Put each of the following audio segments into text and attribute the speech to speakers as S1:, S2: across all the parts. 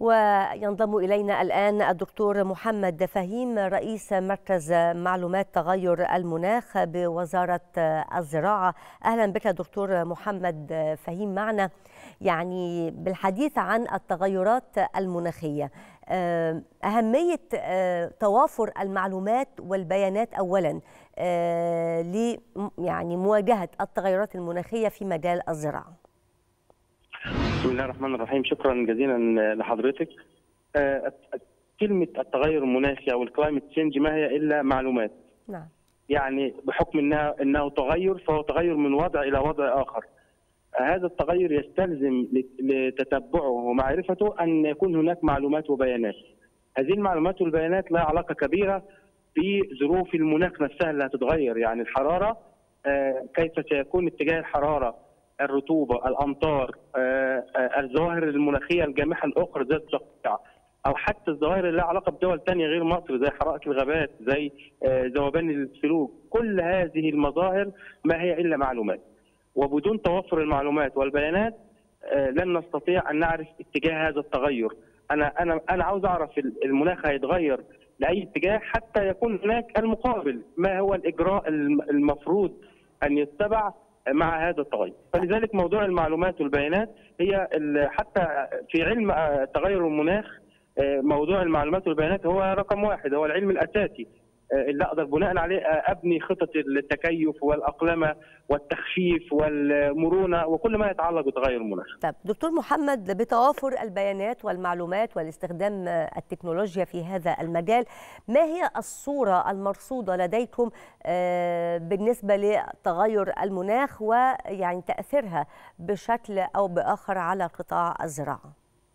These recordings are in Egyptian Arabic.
S1: وينضم إلينا الآن الدكتور محمد فهيم رئيس مركز معلومات تغير المناخ بوزارة الزراعة أهلا بك دكتور محمد فهيم معنا يعني بالحديث عن التغيرات المناخية أهمية توافر المعلومات والبيانات أولا ل يعني مواجهة التغيرات المناخية في مجال الزراعة
S2: بسم الله الرحمن الرحيم شكرا جزيلا لحضرتك كلمة التغير المناخي أو الكلايمت تشينج ما هي إلا معلومات
S1: نعم
S2: يعني بحكم انها انه تغير فهو تغير من وضع الى وضع اخر. هذا التغير يستلزم لتتبعه ومعرفته ان يكون هناك معلومات وبيانات. هذه المعلومات والبيانات لها علاقه كبيره بظروف المناخ نفسها اللي هتتغير يعني الحراره كيف سيكون اتجاه الحراره الرطوبه الامطار الظواهر المناخيه الجامحه الاخرى زي التقطيع او حتى الظواهر اللي لها علاقه بدول ثانيه غير مصر زي حرائق الغابات زي ذوبان الثلوج كل هذه المظاهر ما هي الا معلومات وبدون توفر المعلومات والبيانات لن نستطيع ان نعرف اتجاه هذا التغير انا انا انا عاوز اعرف المناخ هيتغير لاي اتجاه حتى يكون هناك المقابل ما هو الاجراء المفروض ان يتبع مع هذا التغير فلذلك موضوع المعلومات والبيانات هي حتى في علم تغير المناخ موضوع المعلومات والبيانات هو رقم واحد هو العلم الاساسي اللي اقدر بناء عليه ابني خطط التكيف والاقلمه والتخفيف والمرونه وكل ما يتعلق بتغير المناخ.
S1: طب دكتور محمد بتوافر البيانات والمعلومات والاستخدام التكنولوجيا في هذا المجال، ما هي الصوره المرصوده لديكم بالنسبه لتغير المناخ ويعني تاثيرها بشكل او باخر على قطاع الزراعه؟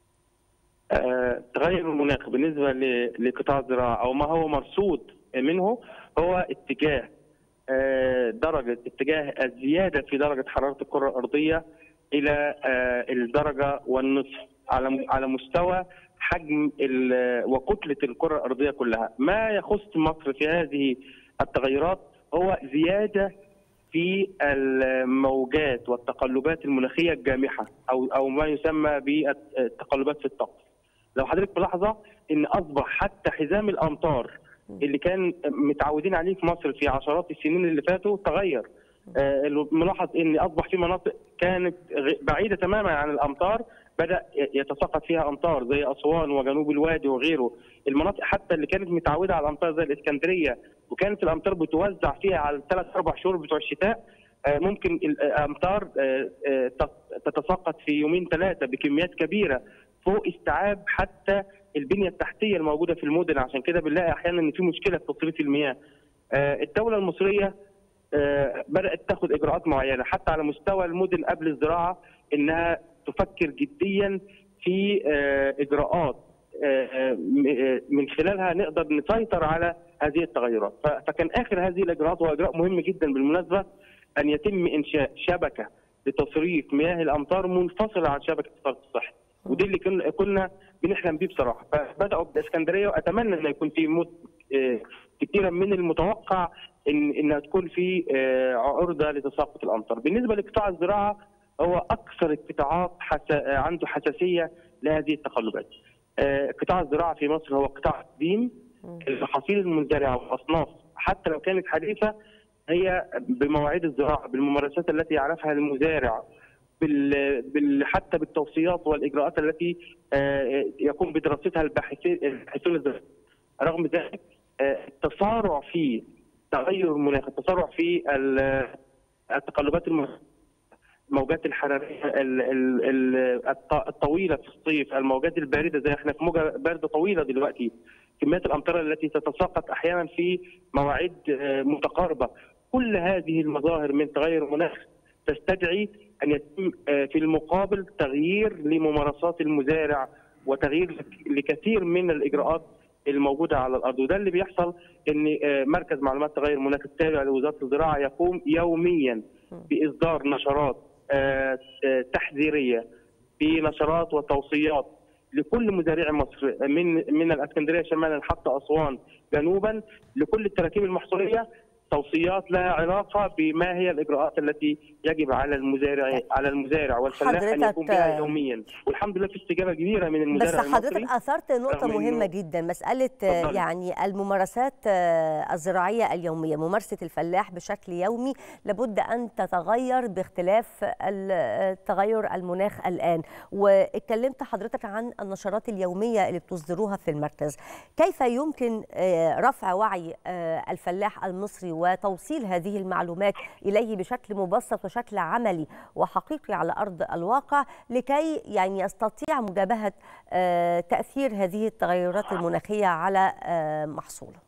S2: تغير المناخ بالنسبه لقطاع الزراعه او ما هو مرصود منه هو اتجاه درجه اتجاه الزياده في درجه حراره الكره الارضيه الى الدرجه والنصف على على مستوى حجم وكتله الكره الارضيه كلها، ما يخص مصر في هذه التغيرات هو زياده في الموجات والتقلبات المناخيه الجامحه او او ما يسمى بالتقلبات في الطقس. لو حضرتك ملاحظه ان اصبح حتى حزام الامطار اللي كان متعودين عليه في مصر في عشرات السنين اللي فاتوا تغير ملاحظ ان اصبح في مناطق كانت بعيده تماما عن الامطار بدا يتساقط فيها امطار زي اسوان وجنوب الوادي وغيره المناطق حتى اللي كانت متعوده على الامطار زي الاسكندريه وكانت الامطار بتوزع فيها على الثلاث اربع شهور بتوع الشتاء ممكن الامطار تتساقط في يومين ثلاثه بكميات كبيره فوق استيعاب حتى البنيه التحتيه الموجوده في المدن عشان كده بنلاقي احيانا ان في مشكله في تصريف المياه. الدوله المصريه بدات تاخذ اجراءات معينه حتى على مستوى المدن قبل الزراعه انها تفكر جديا في اجراءات من خلالها نقدر نسيطر على هذه التغيرات فكان اخر هذه الاجراءات وهو اجراء مهم جدا بالمناسبه ان يتم انشاء شبكه لتصريف مياه الامطار منفصله عن شبكه الصرف الصحي ودي اللي كنا كنا بنحلم بيه بصراحه فبداوا بالاسكندريه واتمنى ان يكون في موت كثيرا من المتوقع ان انها تكون في عرضه لتساقط الامطار بالنسبه لقطاع الزراعه هو اكثر القطاعات حسا... عنده حساسيه لهذه التقلبات قطاع الزراعه في مصر هو قطاع قديم المحاصيل المزدرعه والاصناف حتى لو كانت حديثه هي بمواعيد الزراعه بالممارسات التي يعرفها المزارع بال... بال... حتى بالتوصيات والاجراءات التي يقوم بدراستها الباحثين الباحثون الزراعيين رغم ذلك التسارع في تغير المناخ التسارع في التقلبات المناخ الموجات الحراريه الطويله في الصيف الموجات البارده زي احنا في موجه بارده طويله دلوقتي كميات الامطار التي تتساقط احيانا في مواعيد متقاربه كل هذه المظاهر من تغير المناخ تستدعي ان يتم في المقابل تغيير لممارسات المزارع وتغيير لكثير من الاجراءات الموجوده على الارض وده اللي بيحصل ان مركز معلومات تغير المناخ التابع لوزاره الزراعه يقوم يوميا باصدار نشرات تحذيريه في نشرات وتوصيات لكل مزارعي مصر من من الاسكندريه شمالا حتى اسوان جنوبا لكل التراكيب المحصوليه توصيات لها علاقه بما هي الاجراءات التي يجب على المزارع على المزارع والفلاح ان
S1: حضرتك-
S2: يقوم بها يوميا والحمد لله في استجابه كبيره من المزارع
S1: بس حضرتك
S2: المصري
S1: اثرت نقطه
S2: رغم إنه-
S1: مهمه جدا مساله آه،
S2: اتفضلي.
S1: يعني الممارسات آه، الزراعيه اليوميه ممارسه الفلاح بشكل يومي لابد ان تتغير باختلاف ال- آه، تغير المناخ الان واتكلمت حضرتك عن النشرات اليوميه اللي بتصدروها في المركز كيف يمكن آه، رفع وعي آه، الفلاح المصري وتوصيل هذه المعلومات اليه بشكل مبسط وشكل عملي وحقيقي على ارض الواقع لكي يعني يستطيع مجابهه آه، تاثير هذه التغيرات المناخيه على آه، محصوله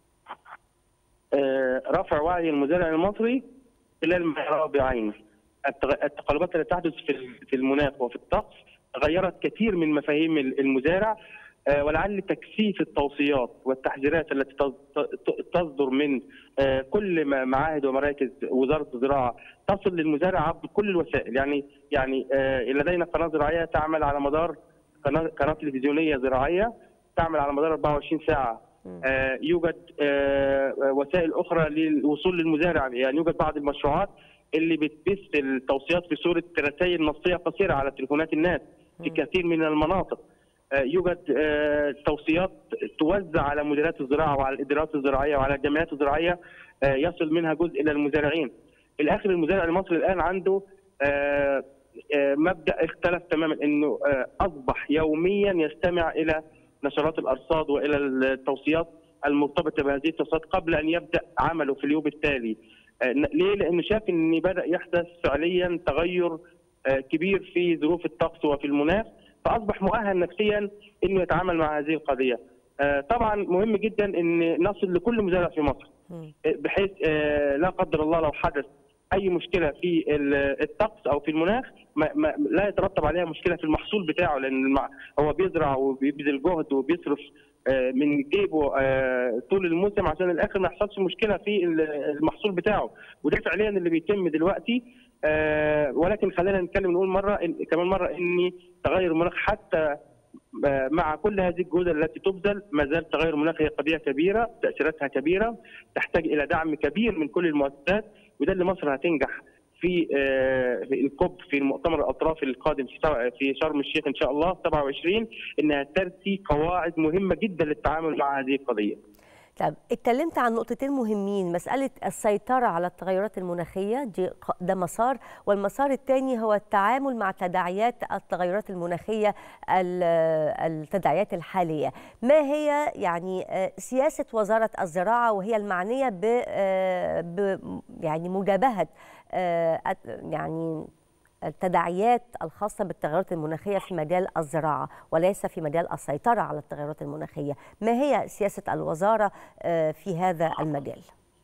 S2: آه، رفع وعي المزارع المصري خلال ما يراه بعينه التغ- التقلبات التي تحدث في ال- في المناخ وفي الطقس غيرت كثير من مفاهيم ال- المزارع آه، ولعل تكثيف التوصيات والتحذيرات التي تص- ت- تصدر من آه، كل ما- معاهد ومراكز وزاره الزراعه تصل للمزارع عبر كل الوسائل يعني يعني آه، لدينا قناه زراعيه تعمل على مدار قناه قناه تلفزيونيه زراعيه تعمل على مدار 24 ساعه آه، يوجد آه، وسائل اخرى للوصول للمزارع يعني يوجد بعض المشروعات اللي بتبث التوصيات في صوره رسائل نصيه قصيره على تليفونات الناس في كثير من المناطق آه، يوجد آه، توصيات توزع على مديريات الزراعه وعلى الادارات الزراعيه وعلى الجمعيات الزراعيه آه، يصل منها جزء الى المزارعين. الاخر المزارع المصري الان عنده آه، آه، مبدا اختلف تماما انه آه، اصبح يوميا يستمع الى نشرات الارصاد والى التوصيات المرتبطه بهذه التوصيات قبل ان يبدا عمله في اليوم التالي. آه، ليه؟ لانه شاف ان بدا يحدث فعليا تغير آه، كبير في ظروف الطقس وفي المناخ فاصبح مؤهل نفسيا انه يتعامل مع هذه القضيه. آه، طبعا مهم جدا ان نصل لكل مزارع في مصر
S1: مم.
S2: بحيث آه، لا قدر الله لو حدث اي مشكله في ال- الطقس او في المناخ ما ما لا يترتب عليها مشكله في المحصول بتاعه لان المع- هو بيزرع وبيبذل جهد وبيصرف آه، من جيبه آه، طول الموسم عشان الاخر ما يحصلش مشكله في ال- المحصول بتاعه وده فعليا اللي بيتم دلوقتي آه، ولكن خلينا نتكلم نقول مره إن كمان مره ان تغير المناخ حتى آه، مع كل هذه الجهود التي تبذل ما زال تغير المناخ هي قضيه كبيره تاثيراتها كبيره تحتاج الى دعم كبير من كل المؤسسات وده اللي مصر هتنجح في آه، في الكوب في المؤتمر الاطراف القادم في سبع- في شرم الشيخ ان شاء الله 27 انها ترسي قواعد مهمه جدا للتعامل مع هذه القضيه.
S1: طب اتكلمت عن نقطتين مهمين مسألة السيطرة على التغيرات المناخية دي ق- ده مسار والمسار الثاني هو التعامل مع تداعيات التغيرات المناخية ال- التداعيات الحالية ما هي يعني آه، سياسة وزارة الزراعة وهي المعنية ب آه، ب يعني مجابهة آه، الت- يعني التداعيات الخاصة بالتغيرات المناخية في مجال الزراعة وليس في مجال السيطرة على التغيرات المناخية ما هي سياسة الوزارة آه، في هذا المجال؟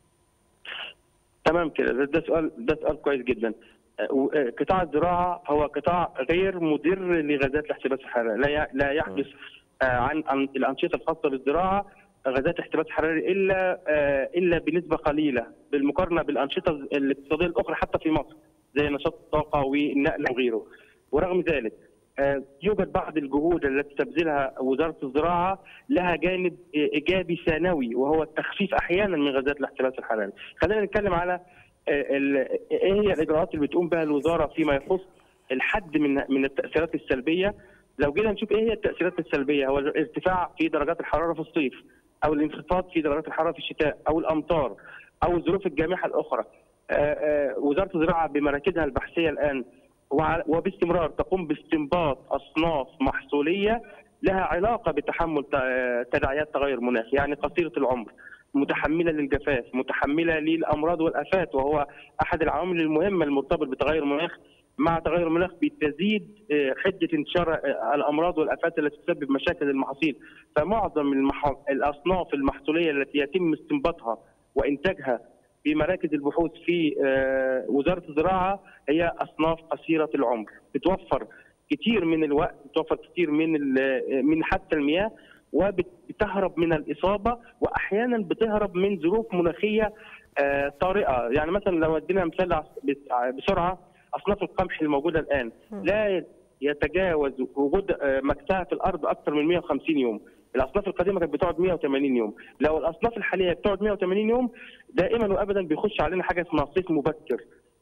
S2: تمام كده ده, ده سؤال ده سؤال كويس جدا. آه، و- آه، قطاع الزراعه هو قطاع غير مدر لغازات الاحتباس الحراري لا ي- لا يحدث آه، عن عن الانشطه الخاصه بالزراعه غازات احتباس حراري الا آه، الا بنسبه قليله بالمقارنه بالانشطه الاقتصاديه الاخرى حتى في مصر زي نشاط الطاقه والنقل وغيره ورغم ذلك آه، يوجد بعض الجهود التي تبذلها وزاره الزراعه لها جانب آه، ايجابي ثانوي وهو التخفيف احيانا من غازات الاحتباس الحراري. خلينا نتكلم على آه، ال- ايه هي الاجراءات اللي بتقوم بها الوزاره فيما يخص الحد من من التاثيرات السلبيه لو جينا نشوف ايه هي التاثيرات السلبيه هو الارتفاع في درجات الحراره في الصيف او الانخفاض في درجات الحراره في الشتاء او الامطار او الظروف الجامحه الاخرى آه، آه، وزاره الزراعه بمراكزها البحثيه الان وع- وباستمرار تقوم باستنباط اصناف محصوليه لها علاقه بتحمل ت- آه، تداعيات تغير المناخ يعني قصيره العمر متحمله للجفاف متحمله للامراض والافات وهو احد العوامل المهمه المرتبط بتغير المناخ مع تغير المناخ بتزيد آه، حده انتشار آه، الامراض والافات التي تسبب مشاكل المحاصيل فمعظم المح... الاصناف المحصوليه التي يتم استنباطها وانتاجها في مراكز البحوث في آه، وزاره الزراعه هي اصناف قصيره العمر بتوفر كتير من الوقت بتوفر كتير من ال- من حتى المياه وبتهرب من الاصابه واحيانا بتهرب من ظروف مناخيه آه، طارئه يعني مثلا لو ادينا مثال عس- بس- بسرعه اصناف القمح الموجوده الان لا يتجاوز وجود آه، مكسها في الارض اكثر من 150 يوم الاصناف القديمه كانت بتقعد 180 يوم لو الاصناف الحاليه بتقعد 180 يوم دائما وابدا بيخش علينا حاجه اسمها صيف مبكر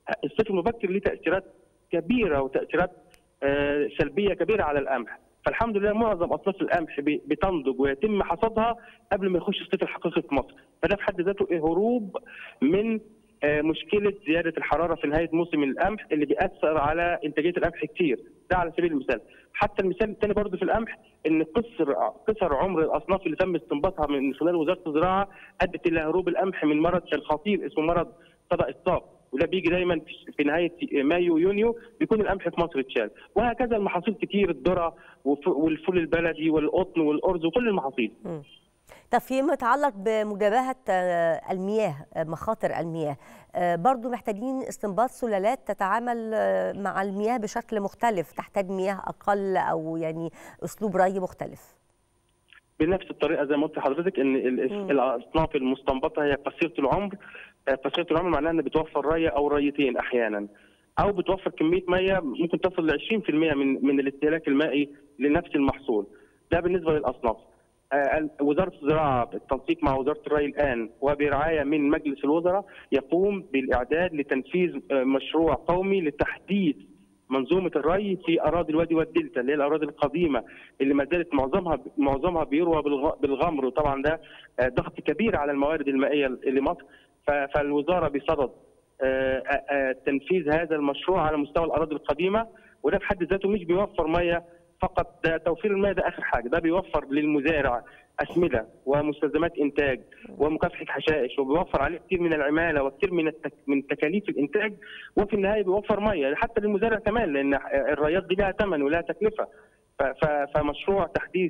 S2: الصيف المبكر له تاثيرات كبيره وتاثيرات آه، سلبيه كبيره على القمح فالحمد لله معظم اصناف القمح بي- بتنضج ويتم حصادها قبل ما يخش الصيف الحقيقي في مصر فده في حد ذاته إيه هروب من آه، مشكله زياده الحراره في نهايه موسم القمح اللي بيأثر على انتاجيه القمح كتير ده على سبيل المثال حتى المثال الثاني برضه في القمح ان قصر قصر عمر الاصناف اللي تم استنباطها من خلال وزاره الزراعه ادت الى هروب القمح من مرض كان خطير اسمه مرض صدأ الصاق وده بيجي دايما في- في نهايه مايو يونيو بيكون القمح في مصر اتشال وهكذا المحاصيل كتير الذره وف- والفول البلدي والقطن والارز وكل المحاصيل
S1: طب فيما يتعلق بمجابهة آه، المياه آه، مخاطر المياه آه، برضو محتاجين استنباط سلالات تتعامل آه، مع المياه بشكل مختلف تحتاج مياه أقل أو يعني أسلوب ري مختلف
S2: بنفس الطريقه زي ما قلت لحضرتك ان ال-
S1: مم.
S2: الاصناف المستنبطه هي قصيره العمر آه، قصيره العمر معناها انها بتوفر ريه او ريتين احيانا او بتوفر كميه ميه ممكن تصل ل 20% من من الاستهلاك المائي لنفس المحصول ده بالنسبه للاصناف آه، وزاره الزراعه بالتنسيق مع وزاره الري الان وبرعايه من مجلس الوزراء يقوم بالاعداد لتنفيذ آه، مشروع قومي لتحديث منظومه الري في اراضي الوادي والدلتا اللي هي الاراضي القديمه اللي ما زالت معظمها معظمها بيروى بالغ- بالغمر وطبعا ده آه، ضغط كبير على الموارد المائيه لمصر ف- فالوزاره بصدد آه، آه، آه، تنفيذ هذا المشروع على مستوى الاراضي القديمه وده في حد ذاته مش بيوفر ميه فقط ده توفير الميه ده اخر حاجه ده بيوفر للمزارع اسمده ومستلزمات انتاج ومكافحه حشائش وبيوفر عليه كثير من العماله وكثير من التك... من تكاليف الانتاج وفي النهايه بيوفر ميه حتى للمزارع كمان لان الرياض دي لها ثمن ولها تكلفه ف... ف... فمشروع تحديث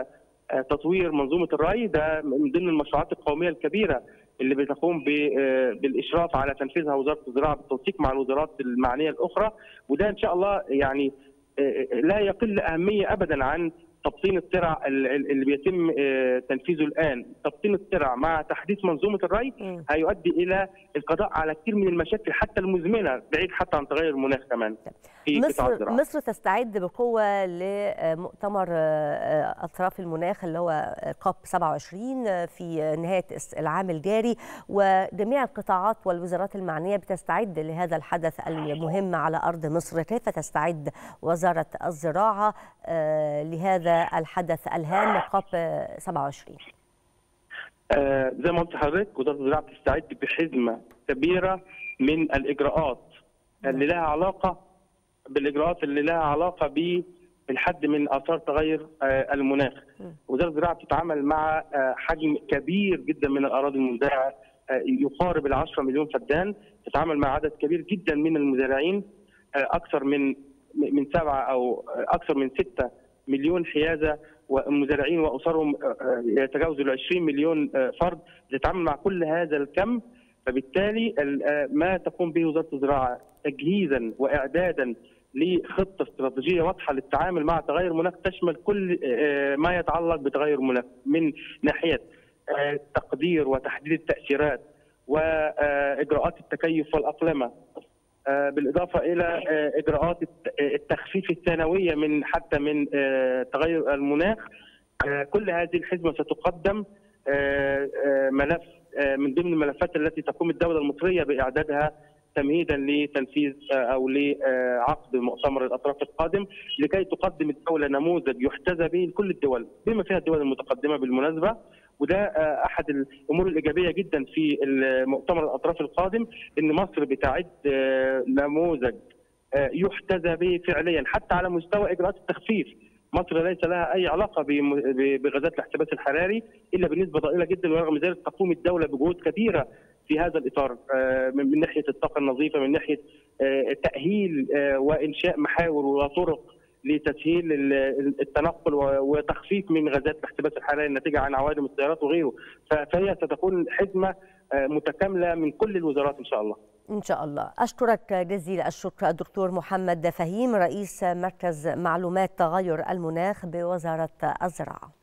S2: وتطوير منظومه الري ده من ضمن المشروعات القوميه الكبيره اللي بتقوم ب... بالاشراف على تنفيذها وزاره الزراعه بالتنسيق مع الوزارات المعنيه الاخرى وده ان شاء الله يعني لا يقل اهميه ابدا عن تبطين الترع اللي بيتم تنفيذه الان تبطين الترع مع تحديث منظومه الري
S1: مم.
S2: هيؤدي الى القضاء على كثير من المشاكل حتى المزمنه بعيد حتى عن تغير المناخ كمان في قطاع
S1: مصر
S2: الزراعه
S1: مصر تستعد بقوة لمؤتمر آه، أطراف المناخ اللي هو كوب 27 في نهاية العام الجاري وجميع القطاعات والوزارات المعنية بتستعد لهذا الحدث المهم على أرض مصر كيف تستعد وزارة الزراعة آه، لهذا الحدث الهام كوب 27
S2: آه زي ما قلت لحضرتك وزاره الزراعه بتستعد بحزمه كبيره من الاجراءات اللي لها علاقه بالاجراءات اللي لها علاقه بالحد من اثار تغير آه المناخ.
S1: مم.
S2: وزاره الزراعه بتتعامل مع آه حجم كبير جدا من الاراضي المزرعه آه يقارب ال 10 مليون فدان، تتعامل مع عدد كبير جدا من المزارعين آه اكثر من من سبعه او اكثر من سته مليون حيازه والمزارعين واسرهم آه، آه، يتجاوزوا ال 20 مليون آه، فرد بتتعامل مع كل هذا الكم فبالتالي ال- آه، ما تقوم به وزاره الزراعه تجهيزا واعدادا لخطه استراتيجيه واضحه للتعامل مع تغير المناخ تشمل كل آه، ما يتعلق بتغير المناخ من ناحيه آه، تقدير وتحديد التاثيرات واجراءات التكيف والاقلمه آه، بالاضافه الى آه، اجراءات الت- التخفيف الثانويه من حتى من آه، تغير المناخ آه، كل هذه الحزمه ستقدم آه، آه، ملف آه، من ضمن الملفات التي تقوم الدوله المصريه باعدادها تمهيدا لتنفيذ آه، او لعقد مؤتمر الاطراف القادم لكي تقدم الدوله نموذج يحتذى به لكل الدول بما فيها الدول المتقدمه بالمناسبه وده آه، احد الامور الايجابيه جدا في مؤتمر الاطراف القادم ان مصر بتعد آه، نموذج آه، يحتذى به فعليا حتى على مستوى اجراءات التخفيف مصر ليس لها اي علاقه بم- ب- بغازات الاحتباس الحراري الا بنسبه ضئيله جدا ورغم ذلك تقوم الدوله بجهود كبيره في هذا الاطار آه، من من ناحيه الطاقه النظيفه من ناحيه آه، تاهيل آه، وانشاء محاور وطرق لتسهيل ال- ال- التنقل و- وتخفيف من غازات الاحتباس الحراري الناتجه عن عوادم السيارات وغيره ف- فهي ستكون حزمه آه، متكامله من كل الوزارات ان شاء الله
S1: إن شاء الله أشكرك جزيل الشكر الدكتور محمد فهيم رئيس مركز معلومات تغير المناخ بوزارة الزراعة